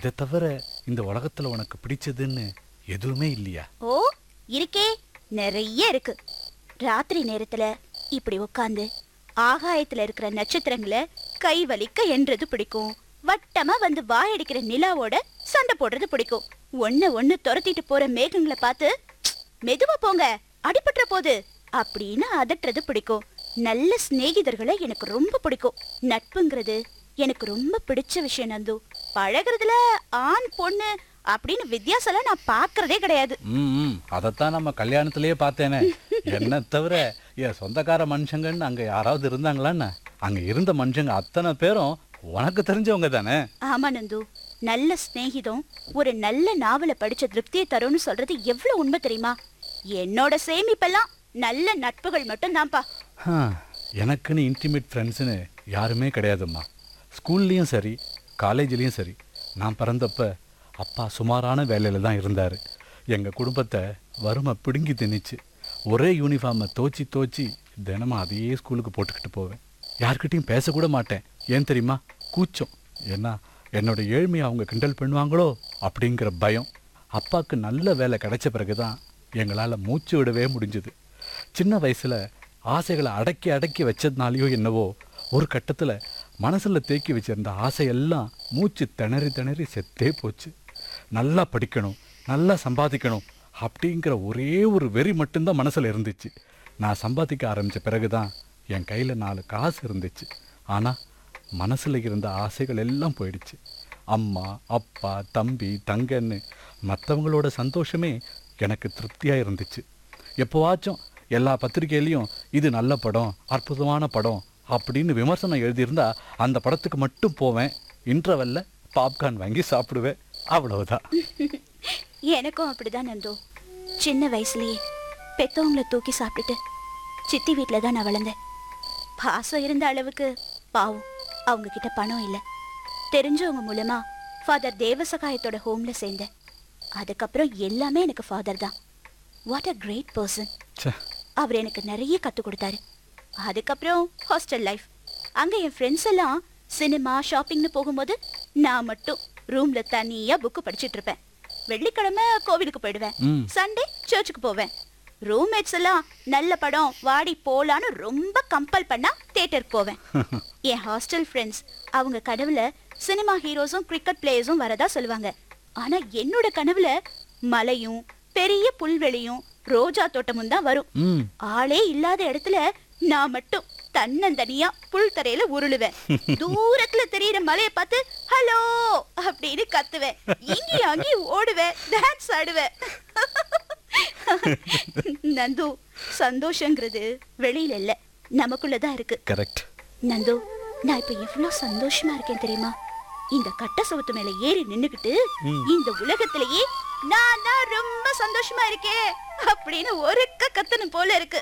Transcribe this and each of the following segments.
இதை தவிர இந்த உலகத்துல உனக்கு பிடிச்சதுன்னு எதுவுமே இல்லையா ஓ இருக்கே நிறைய இருக்கு ராத்திரி நேரத்துல இப்படி உட்காந்து ஆகாயத்துல இருக்கிற நட்சத்திரங்களை கை வலிக்க என்றது பிடிக்கும் வட்டமா வந்து வாயடிக்கிற நிலாவோட சண்டை போடுறது பிடிக்கும் ஒண்ணு ஒண்ணு துரத்திட்டு போற மேகங்களை பார்த்து "ப்ச், மெதுவா போங்க அடிபட்டுற போது அப்படின்னு அதட்டுறது பிடிக்கும் நல்ல சிநேகிதர்களை எனக்கு ரொம்ப பிடிக்கும் நட்புங்கிறது எனக்கு ரொம்ப பிடிச்ச விஷயம் நந்து பழகுறதுல ஆண் பொண்ணு அப்படின்னு வித்தியாசம்லாம் நான் பார்க்கறதே கிடையாது ம் ம், அதைத்தான் நம்ம கல்யாணத்திலேயே பார்த்தேனே என்ன தவிர என் சொந்தக்கார மனுஷங்கன்னு அங்க யாராவது இருந்தாங்களான்னு அங்க இருந்த மனுஷங்க அத்தனை பேரும் உனக்கு தெரிஞ்சவங்க தானே ஆமா நந்து நல்ல சிநேகிதம் ஒரு நல்ல நாவலை படிச்ச திருப்தியை தரும்னு சொல்றது எவ்வளவு உண்மை தெரியுமா என்னோட சேமிப்பெல்லாம் நல்ல நட்புகள் மட்டும் தான்ப்பா ஆ, எனக்குன்னு இன்டிமேட் ஃப்ரெண்ட்ஸுன்னு யாருமே கிடையாதும்மா ஸ்கூல்லையும் சரி காலேஜ்லேயும் சரி நான் பிறந்தப்ப அப்பா சுமாரான வேலையில் தான் இருந்தார் எங்கள் குடும்பத்தை வறுமை பிடுங்கி திணிச்சு ஒரே யூனிஃபார்மை தோச்சி தோச்சி தினமும் அதையே ஸ்கூலுக்கு போட்டுக்கிட்டு போவேன் யார்கிட்டயும் பேசக்கூட மாட்டேன் ஏன் தெரியுமா கூச்சம் ஏன்னா என்னோட ஏழ்மையை அவங்க கிண்டல் பண்ணுவாங்களோ அப்படிங்கிற பயம் அப்பாவுக்கு நல்ல வேலை கிடைச்ச பிறகு தான் எங்களால் மூச்சு விடவே முடிஞ்சுது சின்ன வயசுல ஆசைகளை அடக்கி அடக்கி வச்சதுனாலயோ என்னவோ ஒரு கட்டத்துல மனசுல தேக்கி வச்சிருந்த ஆசையெல்லாம் மூச்சு திணறி திணறி செத்தே போச்சு நல்லா படிக்கணும் நல்லா சம்பாதிக்கணும் அப்படிங்கிற ஒரே ஒரு வெறி மட்டும்தான் மனசுல இருந்துச்சு நான் சம்பாதிக்க ஆரம்பிச்ச பிறகுதான் என் கையில நாலு காசு இருந்துச்சு ஆனா மனசுல இருந்த ஆசைகள் எல்லாம் போயிடுச்சு அம்மா அப்பா தம்பி தங்கன்னு மற்றவங்களோட சந்தோஷமே எனக்கு திருப்தியா இருந்துச்சு எப்போவாச்சும் எல்லா பத்திரிக்கையிலையும் இது நல்ல படம் அற்புதமான படம் அப்படின்னு விமர்சனம் எழுதியிருந்தா அந்த படத்துக்கு மட்டும் போவேன் இன்டர்வெல்ல பாப்கார்ன் வாங்கி சாப்பிடுவேன் அவ்வளவுதான் எனக்கும் அப்படிதான் நந்து சின்ன வயசுலயே பெத்தவங்கள தூக்கி சாப்பிட்டுட்டு சித்தி வீட்டில் தான் நான் வளர்ந்தேன் பாசம் இருந்த அளவுக்கு பாவம் அவங்க கிட்ட பணம் இல்லை தெரிஞ்சவங்க மூலமா ஃபாதர் தேவசகாயத்தோட ஹோம்ல சேர்ந்தேன் அதுக்கப்புறம் எல்லாமே எனக்கு ஃபாதர் தான் வாட் அ கிரேட் பர்சன் ச்சே அவர் எனக்கு நிறைய கற்றுக் கொடுத்தாரு அதுக்கப்புறம் ஹாஸ்டல் லைஃப் அங்கே என் ஃப்ரெண்ட்ஸ் எல்லாம் சினிமா ஷாப்பிங்னு போகும்போது நான் மட்டும் ரூம்ல தனியா புக்கு படிச்சிட்டு இருப்பேன் வெள்ளிக்கிழமை கோவிலுக்கு போயிடுவேன் ம் சண்டே சர்ச்சுக்கு போவேன் ரூம்மேட்ஸ் எல்லாம் நல்ல படம் வாடி போலான்னு ரொம்ப கம்பல் பண்ணா தியேட்டருக்கு போவேன் என் ஹாஸ்டல் ஃப்ரெண்ட்ஸ் அவங்க கனவுல சினிமா ஹீரோஸும் கிரிக்கெட் பிளேயர்ஸும் வரதா சொல்லுவாங்க ஆனா என்னோட கனவுல மலையும் பெரிய புல்வெளியும் ரோஜா தோட்டமும் தான் வரும் ம் ஆளே இல்லாத இடத்துல நான் மட்டும் தன்னந்தனியா புல் தரையில உருளுவேன் தூரத்துல தெரியற மலைய பார்த்து ஹலோ அப்படின்னு கத்துவேன் இங்கி அங்கி ஓடுவேன் டான்ஸ் ஆடுவேன் நந்து சந்தோஷங்கிறது வெளியில இல்ல நமக்குள்ளதான் இருக்கு கரெக்ட் நந்து நான் இப்ப எவ்வளவு சந்தோஷமா இருக்கேன் தெரியுமா இந்த கட்ட சவுத்து மேல ஏறி நின்னுக்கிட்டு இந்த உலகத்திலேயே நான் தான் ரொம்ப சந்தோஷமா இருக்கேன் அப்படின்னு ஒருக்க கத்தணும் போல இருக்கு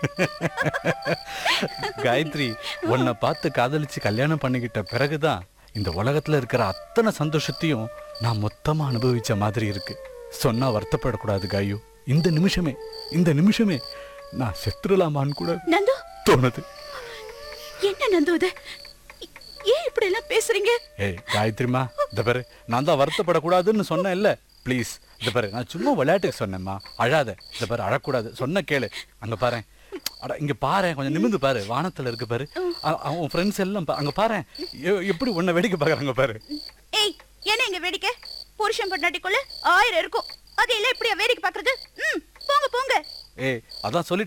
காயத்ரி உன்னை பார்த்து காதலிச்சு கல்யாணம் பண்ணிக்கிட்ட பிறகுதான் இந்த உலகத்துல இருக்கிற அத்தனை சந்தோஷத்தையும் நான் மொத்தமா அனுபவிச்ச மாதிரி இருக்கு சொன்னா வருத்தப்படக்கூடாது காயு இந்த நிமிஷமே இந்த நிமிஷமே நான் செத்துடலாமான்னு கூட நந்து தோணுது என்ன நந்து இது ஏன் இப்படி எல்லாம் பேசுறீங்க ஏய் காயத்ரிமா இந்த பாரு நான் தான் வருத்தப்படக்கூடாதுன்னு சொன்னேன் இல்ல ப்ளீஸ் இந்த பாரு நான் சும்மா விளையாட்டுக்கு சொன்னேம்மா அழாத இந்த பாரு அழக்கூடாது சொன்ன கேளு அங்க பாரு அட இங்க பாரு கொஞ்சம் நிமிந்து பாரு வானத்துல இருக்கு பாரு அ- அ- உன் ஃப்ரெண்ட்ஸ் எல்லாம் பா- அங்க பாரு எப்படி உன்னை வேடிக்கை பார்க்கறாங்க பாரு ஏய் என்ன இங்க வேடிக்கை புருஷன் பொண்டாட்டிக்குள்ள ஆயிரம் இருக்கும் அது எல்லாம் இப்படியா வேடிக்கை பாக்குறது ம் போங்க போங்க ஏய் அதான் சொல்லி